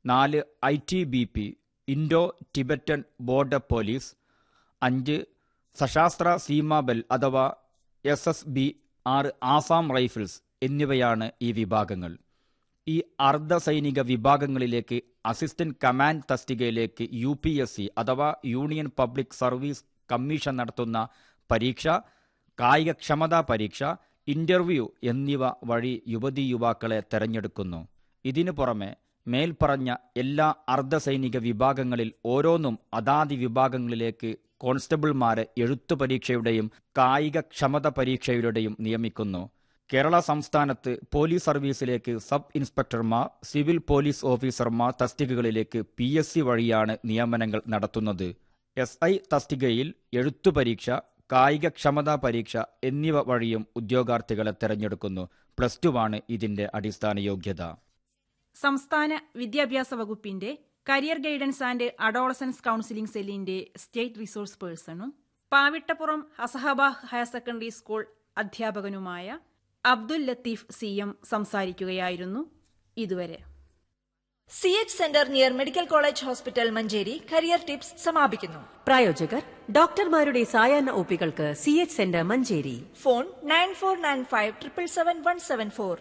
നാല് I T B P Indo Tibetan border police അഞ്ച് സശാസ്ത്ര സീമാബൽ അഥവാ എസ് എസ് ബി ആറ് ആസാം റൈഫിൾസ് എന്നിവയാണ് ഈ വിഭാഗങ്ങൾ ഈ അർദ്ധസൈനിക വിഭാഗങ്ങളിലേക്ക് അസിസ്റ്റന്റ് കമാൻഡ് തസ്തികയിലേക്ക് യു പി എസ് സി അഥവാ യൂണിയൻ പബ്ലിക് സർവീസ് കമ്മീഷൻ നടത്തുന്ന പരീക്ഷ കായികക്ഷമതാ പരീക്ഷ ഇന്റർവ്യൂ എന്നിവ വഴി യുവതീ യുവാക്കളെ തെരഞ്ഞെടുക്കുന്നു ഇതിനു പുറമെ മേൽപ്പറഞ്ഞ എല്ലാ അർദ്ധസൈനിക വിഭാഗങ്ങളിൽ ഓരോന്നും അതാതി വിഭാഗങ്ങളിലേക്ക് കോൺസ്റ്റബിൾമാരെ എഴുത്തു പരീക്ഷയുടെയും കായികക്ഷമത പരീക്ഷയുടെയും നിയമിക്കുന്നു കേരള സംസ്ഥാനത്ത് പോലീസ് സർവീസിലേക്ക് സബ് ഇൻസ്പെക്ടർമാർ സിവിൽ പോലീസ് ഓഫീസർമാർ തസ്തികകളിലേക്ക് പി എസ് സി വഴിയാണ് നിയമനങ്ങൾ നടത്തുന്നത് എസ് ഐ തസ്തികയിൽ എഴുത്തു പരീക്ഷ കായികക്ഷമതാ പരീക്ഷ എന്നിവ വഴിയും ഉദ്യോഗാർത്ഥികളെ തെരഞ്ഞെടുക്കുന്നു പ്ലസ് ടു ആണ് ഇതിന്റെ അടിസ്ഥാന യോഗ്യത സംസ്ഥാന വിദ്യാഭ്യാസ വകുപ്പിന്റെ career guidance and adolescence counselling സെല്ലിന്റെ സ്റ്റേറ്റ് റിസോഴ്സ് പേഴ്സണും പാവിട്ടപ്പുറം ഹസഹബ ഹയർ സെക്കൻഡറി സ്കൂൾ അധ്യാപകനുമായ അബ്ദുൽ ലത്തീഫ് സി എം സംസാരിക്കുകയായിരുന്നു ഇതുവരെ C H centre near medical college hospital Manjeri career tips സമാപിക്കുന്നു പ്രായോജകർ ഡോക്ടർമാരുടെ സായാഹ്ന ഒപ്പികൾക്ക് C H centre Manjeri phone nine four nine five triple seven one seven four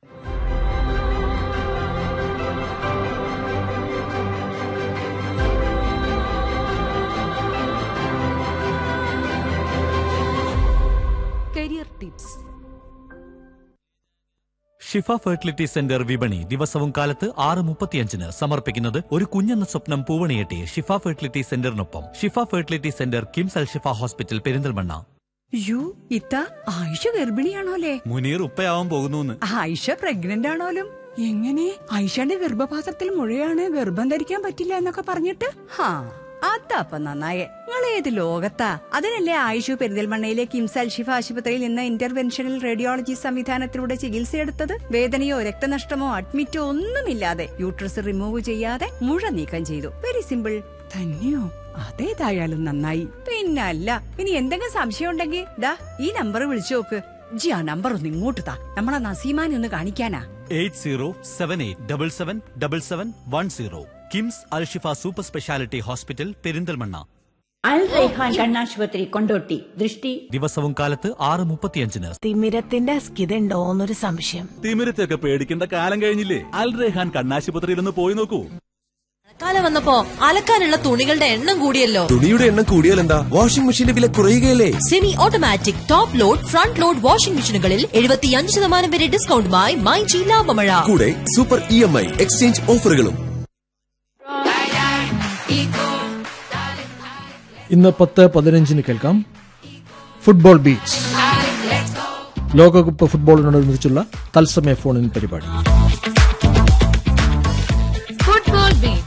career tips Shifa fertility centre വിപണി ദിവസവും കാലത്ത് ആറ് മുപ്പത്തിയഞ്ചിന് സമർപ്പിക്കുന്നത് ഒരു കുഞ്ഞെന്ന സ്വപ്നം പൂവണിയെട്ടി ഷിഫ ഫെർട്ടിലിറ്റി സെന്ററിനൊപ്പം Shifa fertility centre KIMS Al Shifa hospital Perinthalmanna യു ഇത്ത ആയിഷ ഗർഭിണിയാണോലേ മുനീർ ഉപ്പയാവാൻ പോകുന്നു ആയിഷ പ്രഗ്നന്റ് ആണോലും എങ്ങനെ ആയിഷയുടെ ഗർഭപാത്രത്തിൽ മുഴയാണ് ഗർഭം ധരിക്കാൻ പറ്റില്ല എന്നൊക്കെ പറഞ്ഞിട്ട് ഹാ അതപ്പ നന്നായേ നിങ്ങൾ ഏത് ലോകത്താ അതിനല്ലേ ആയിഷു പെരിന്തൽമണ്ണയിലെ കിംസ് അൽഷിഫ ആശുപത്രിയിൽ നിന്ന് ഇന്റർവെൻഷണൽ റേഡിയോളജി സംവിധാനത്തിലൂടെ ചികിത്സയെടുത്തത് വേദനയോ രക്തനഷ്ടമോ അഡ്മിറ്റോ ഒന്നുമില്ലാതെ യൂട്രസ് റിമൂവ് ചെയ്യാതെ മുഴ നീക്കം ചെയ്തു വെരി സിമ്പിൾ തന്നെയോ അതേതായാലും നന്നായി പിന്നല്ല ഇനി എന്തെങ്കിലും സംശയം ഉണ്ടെങ്കിൽ ദാ ഈ നമ്പർ വിളിച്ചു നോക്ക് ജി ആ നമ്പർ ഒന്ന് ഇങ്ങോട്ട് താ നമ്മളെ നസീമാനെ ഒന്ന് കാണിക്കാനാ eight zero seven eight double seven double seven one zero KIMS Al Shifa super speciality hospital Perinthalmanna Al Raihan കണ്ണാശുപത്രി കൊണ്ടോട്ടി ദൃഷ്ടി ദിവസവും കാലത്ത് ആറ് മുപ്പത്തിയഞ്ചിന് തിമിരത്തിന്റെ അസ്കിതണ്ടോന്നൊരു സംശയം തിമിരത്തെയൊക്കെ പേടിക്കേണ്ട കാലം കഴിഞ്ഞില്ലേ അൽ റെഹാൻ കണ്ണാശുപത്രിയിൽ ഒന്ന് പോയി നോക്കൂ കാലം വന്നപ്പോ അലക്കാനുള്ള തുണികളുടെ എണ്ണം കൂടിയല്ലോ തുണിയുടെ എണ്ണം കൂടിയാൽ എന്താ വാഷിംഗ് മെഷീന്റെ വില കുറയുകയല്ലേ semi automatic top load front load washing മെഷീനുകളിൽ എഴുപത്തിയഞ്ച് ശതമാനം വരെ ഡിസ്കൗണ്ടുമായി മൈജി ലാഭമഴ കൂടെ super E M I exchange ഓഫറുകളും ഇന്ന് പത്ത് പതിനഞ്ചിന് കേൾക്കാം ഫുട്ബോൾ ബീച്ച് ലോകകപ്പ് ഫുട്ബോളിനോടനുബന്ധിച്ചുള്ള തത്സമയ ഫോണിൻ പരിപാടി football beach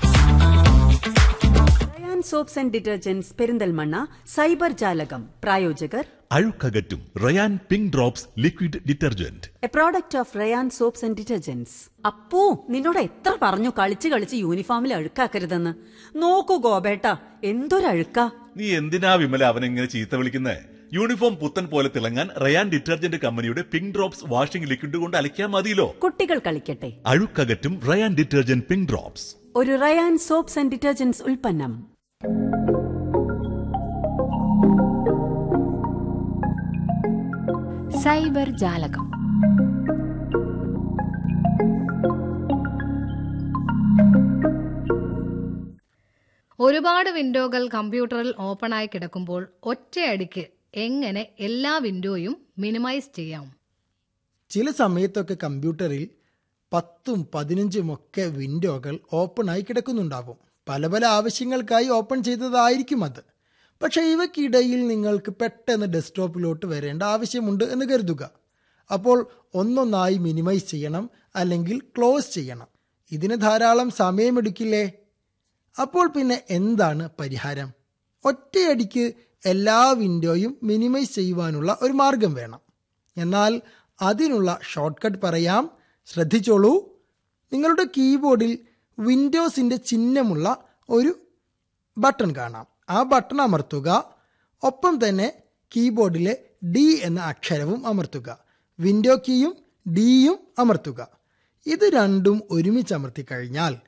Rayan soaps and detergents Perinthalmanna cyber ജാലകം പ്രായോജകർ അഴുക്കകറ്റും Rayan pink drops liquid detergent a product of Rayan soaps and detergents Appu നിന്നോട് എത്ര പറഞ്ഞു കളിച്ച് കളിച്ച് യൂണിഫോമിൽ അഴുക്കാക്കരുതെന്ന് നോക്കൂ ഗോപേട്ട എന്തൊരഴുക്കാ നീ എന്തിനാ വിമല അവനെങ്ങനെ ചീത്ത വിളിക്കുന്നേ യൂണിഫോം പുത്തൻ പോലെ തിളങ്ങാൻ റയാൻ ഡിറ്റർജന്റ് കമ്പനിയുടെ പിങ്ക് ഡ്രോപ്സ് വാഷിംഗ് ലിക്വിഡ് കൊണ്ട് അലക്കിയാൽ മതിയല്ലോ കുട്ടികൾ കളിക്കട്ടെ അഴുക്കകറ്റും റയാൻ ഡിറ്റർജന്റ് പിങ്ക് ഡ്രോപ്സ് ഒരു റയാൻ സോപ്സ് ആൻഡ് ഡിറ്റർജന്റ്സ് ഉൽപ്പന്നം സൈബർ ജാലകം ഒരുപാട് വിൻഡോകൾ കമ്പ്യൂട്ടറിൽ ഓപ്പണായി കിടക്കുമ്പോൾ ഒറ്റയടിക്ക് എങ്ങനെ എല്ലാ വിൻഡോയും മിനിമൈസ് ചെയ്യാം ചില സമയത്തൊക്കെ കമ്പ്യൂട്ടറിൽ പത്തും പതിനഞ്ചും ഒക്കെ വിൻഡോകൾ ഓപ്പണായി കിടക്കുന്നുണ്ടാവും പല പല ആവശ്യങ്ങൾക്കായി ഓപ്പൺ ചെയ്തതായിരിക്കും അത് പക്ഷേ ഇവയ്ക്കിടയിൽ നിങ്ങൾക്ക് പെട്ടെന്ന് ഡെസ്ക്ടോപ്പിലോട്ട് വരേണ്ട ആവശ്യമുണ്ട് എന്ന് കരുതുക അപ്പോൾ ഒന്നൊന്നായി മിനിമൈസ് ചെയ്യണം അല്ലെങ്കിൽ ക്ലോസ് ചെയ്യണം ഇതിന് ധാരാളം സമയമെടുക്കില്ലേ അപ്പോൾ പിന്നെ എന്താണ് പരിഹാരം ഒറ്റയടിക്ക് എല്ലാ വിൻഡോയും മിനിമൈസ് ചെയ്യുവാനുള്ള ഒരു മാർഗം വേണം എന്നാൽ അതിനുള്ള ഷോർട്ട് കട്ട് പറയാം ശ്രദ്ധിച്ചോളൂ നിങ്ങളുടെ കീബോർഡിൽ വിൻഡോസിൻ്റെ ചിഹ്നമുള്ള ഒരു ബട്ടൺ കാണാം ആ ബട്ടൺ അമർത്തുക ഒപ്പം തന്നെ കീബോർഡിലെ ഡി എന്ന അക്ഷരവും അമർത്തുക വിൻഡോ കീയും ഡിയും അമർത്തുക ഇത് രണ്ടും ഒരുമിച്ച് അമർത്തി കഴിഞ്ഞാൽ